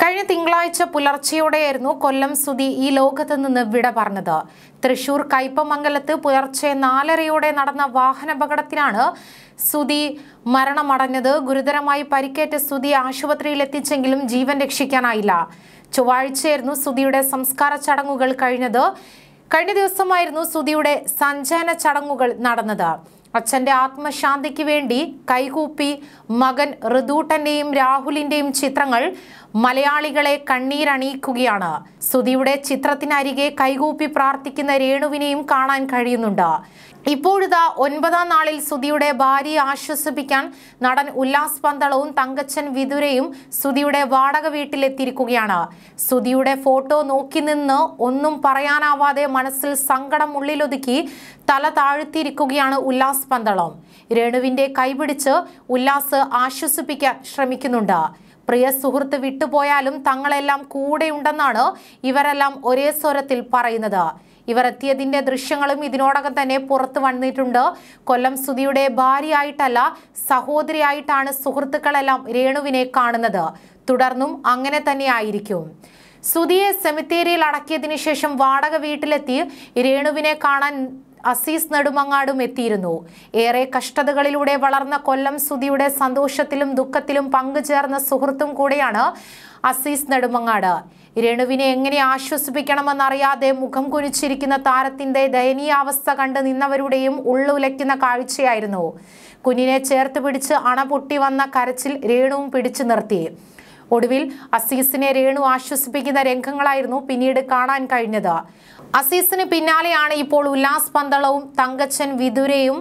കഴിഞ്ഞ തിങ്കളാഴ്ച പുലർച്ചെയോടെയായിരുന്നു കൊല്ലം സുധി ഈ ലോകത്ത് നിന്ന് വിട പറഞ്ഞത് തൃശൂർ കയ്പമംഗലത്ത് പുലർച്ചെ നാലരയോടെ നടന്ന വാഹനാപകടത്തിലാണ് സുധി മരണമടഞ്ഞത് ഗുരുതരമായി പരിക്കേറ്റ സുധി ആശുപത്രിയിൽ എത്തിച്ചെങ്കിലും ജീവൻ രക്ഷിക്കാനായില്ല ചൊവ്വാഴ്ചയായിരുന്നു സുധിയുടെ സംസ്കാര ചടങ്ങുകൾ കഴിഞ്ഞത് കഴിഞ്ഞ ദിവസമായിരുന്നു സുധിയുടെ സഞ്ചയന ചടങ്ങുകൾ നടന്നത് അച്ഛന്റെ ആത്മശാന്തിക്ക് വേണ്ടി കൈകൂപ്പി മകൻ ഋതൂട്ടന്റെയും രാഹുലിന്റെയും ചിത്രങ്ങൾ മലയാളികളെ കണ്ണീരണിയിക്കുകയാണ് സുധിയുടെ ചിത്രത്തിനരികെ കൈകൂപ്പി പ്രാർത്ഥിക്കുന്ന രേണുവിനെയും കാണാൻ കഴിയുന്നുണ്ട് ഇപ്പോഴിതാ ഒൻപതാം നാളിൽ സുധിയുടെ ഭാര്യയെ ആശ്വസിപ്പിക്കാൻ നടൻ ഉല്ലാസ് പന്തളവും തങ്കച്ചൻ വിതുരയും സുധിയുടെ വാടക വീട്ടിലെത്തിയിരിക്കുകയാണ് സുധിയുടെ ഫോട്ടോ നോക്കി നിന്ന് ഒന്നും പറയാനാവാതെ മനസ്സിൽ സങ്കടം ഉള്ളിലൊതുക്കി തല താഴ്ത്തിയിരിക്കുകയാണ് ഉല്ലാസ് പന്തളം രേണുവിന്റെ കൈപിടിച്ച് ഉല്ലാസ് ആശ്വസിപ്പിക്കാൻ ശ്രമിക്കുന്നുണ്ട് പ്രിയ സുഹൃത്ത് വിട്ടുപോയാലും തങ്ങളെല്ലാം കൂടെയുണ്ടെന്നാണ് ഇവരെല്ലാം ഒരേ സ്വരത്തിൽ പറയുന്നത് ഇവർ എത്തിയതിന്റെ ദൃശ്യങ്ങളും ഇതിനോടകം തന്നെ പുറത്തു വന്നിട്ടുണ്ട് കൊല്ലം സുധിയുടെ ഭാര്യയായിട്ടല്ല സഹോദരിയായിട്ടാണ് സുഹൃത്തുക്കളെല്ലാം രേണുവിനെ കാണുന്നത് തുടർന്നും അങ്ങനെ തന്നെ ആയിരിക്കും സുധിയെ സെമിത്തേരിയിൽ അടക്കിയതിനു ശേഷം വാടക വീട്ടിലെത്തി രേണുവിനെ കാണാൻ അസീസ് നെടുമങ്ങാടും എത്തിയിരുന്നു ഏറെ കഷ്ടതകളിലൂടെ വളർന്ന കൊല്ലം സുധിയുടെ സന്തോഷത്തിലും ദുഃഖത്തിലും പങ്കുചേർന്ന സുഹൃത്തും കൂടെയാണ് അസീസ് നെടുമങ്ങാട് രേണുവിനെ എങ്ങനെ ആശ്വസിപ്പിക്കണമെന്നറിയാതെ മുഖം കുനിച്ചിരിക്കുന്ന താരത്തിന്റെ ദയനീയാവസ്ഥ കണ്ട് നിന്നവരുടെയും ഉള്ളുലയ്ക്കുന്ന കാഴ്ചയായിരുന്നു കുഞ്ഞിനെ ചേർത്ത് പിടിച്ച് അണ പൊട്ടി വന്ന കരച്ചിൽ രേണുവും പിടിച്ചു നിർത്തി ഒടുവിൽ അസീസിനെ രേണു ആശ്വസിപ്പിക്കുന്ന രംഗങ്ങളായിരുന്നു പിന്നീട് കാണാൻ കഴിഞ്ഞത് അസീസിന് പിന്നാലെയാണ് ഇപ്പോൾ ഉല്ലാസ് പന്തളവും തങ്കച്ചൻ വിതുരയും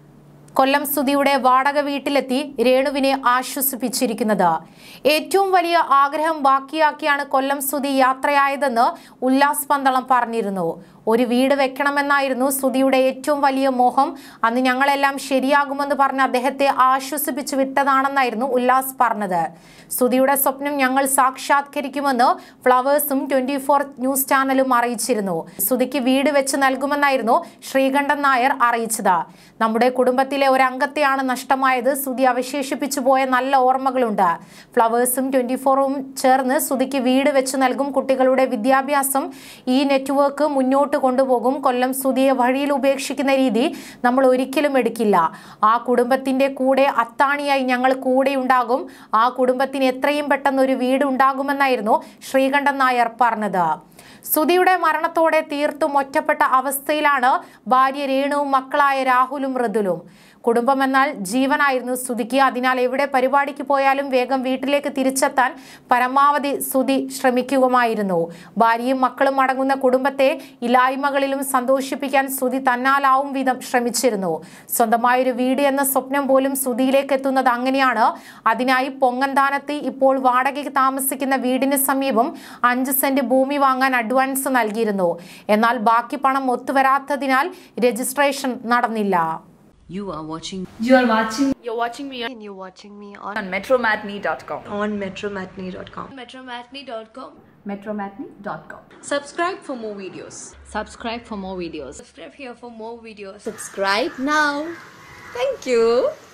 കൊല്ലം സുധിയുടെ വാടക വീട്ടിലെത്തി രേണുവിനെ ആശ്വസിപ്പിച്ചിരിക്കുന്നത് ഏറ്റവും വലിയ ആഗ്രഹം ബാക്കിയാക്കിയാണ് കൊല്ലം സുധി യാത്രയായതെന്ന് ഉല്ലാസ് പന്തളം പറഞ്ഞിരുന്നു ഒരു വീട് വെക്കണമെന്നായിരുന്നു സുധിയുടെ ഏറ്റവും വലിയ മോഹം അന്ന് ഞങ്ങളെല്ലാം ശരിയാകുമെന്ന് പറഞ്ഞ് അദ്ദേഹത്തെ ആശ്വസിപ്പിച്ചു വിട്ടതാണെന്നായിരുന്നു ഉല്ലാസ് പറഞ്ഞത് സുധിയുടെ സ്വപ്നം ഞങ്ങൾ സാക്ഷാത്കരിക്കുമെന്ന് ഫ്ലവേഴ്സും ട്വന്റി ഫോർ ന്യൂസ് ചാനലും അറിയിച്ചിരുന്നു സുധിക്ക് വീട് വെച്ച് നൽകുമെന്നായിരുന്നു ശ്രീകണ്ഠൻ നായർ അറിയിച്ചത് നമ്മുടെ കുടുംബത്തിലെ ഒരു അംഗത്തെയാണ് നഷ്ടമായത് സുധി അവശേഷിപ്പിച്ചു പോയ നല്ല ഓർമ്മകളുണ്ട് ഫ്ലവേഴ്സും ട്വന്റി ഫോറും ചേർന്ന് സുധിക്ക് വീട് വെച്ച് നൽകും കുട്ടികളുടെ വിദ്യാഭ്യാസം ഈ നെറ്റ്വർക്ക് മുന്നോട്ട് കൊണ്ടുപോകും കൊല്ലം സുധിയെ വഴിയിൽ ഉപേക്ഷിക്കുന്ന രീതി നമ്മൾ ഒരിക്കലും എടുക്കില്ല ആ കുടുംബത്തിന്റെ കൂടെ അത്താണിയായി ഞങ്ങൾ കൂടെ ഉണ്ടാകും ആ കുടുംബത്തിന് എത്രയും പെട്ടെന്ന് ഒരു വീട് ഉണ്ടാകുമെന്നായിരുന്നു ശ്രീകണ്ഠൻ നായർ പറഞ്ഞത് സുധിയുടെ മരണത്തോടെ തീർത്തും ഒറ്റപ്പെട്ട അവസ്ഥയിലാണ് ഭാര്യ രേണുവും മക്കളായ രാഹുലും മൃദുലും കുടുംബം എന്നാൽ ജീവനായിരുന്നു സുധിക്ക് അതിനാൽ എവിടെ പരിപാടിക്ക് പോയാലും വേഗം വീട്ടിലേക്ക് തിരിച്ചെത്താൻ പരമാവധി സുധി ശ്രമിക്കുമായിരുന്നു ഭാര്യയും മക്കളും അടങ്ങുന്ന കുടുംബത്തെ ഇല്ലായ്മകളിലും സന്തോഷിപ്പിക്കാൻ സുധി തന്നാലാവും വിധം ശ്രമിച്ചിരുന്നു സ്വന്തമായൊരു വീട് എന്ന സ്വപ്നം പോലും സുധിയിലേക്ക് എത്തുന്നത് അങ്ങനെയാണ് അതിനായി പൊങ്ങന്താനത്ത് ഇപ്പോൾ വാടകയ്ക്ക് താമസിക്കുന്ന വീടിന് സമീപം അഞ്ച് സെന്റ് ഭൂമി വാങ്ങാൻ അഡ്വാൻസ് നൽകിയിരുന്നു എന്നാൽ ബാക്കി പണം ഒത്തുവരാത്തതിനാൽ രജിസ്ട്രേഷൻ നടന്നില്ല You are watching You are watching You're watching me and you're watching me on, on metromatney.com. on metromatney.com. metromatney.com. Metromatney.com. Subscribe for more videos. Subscribe for more videos. Subscribe here for more videos. Subscribe now. Thank you.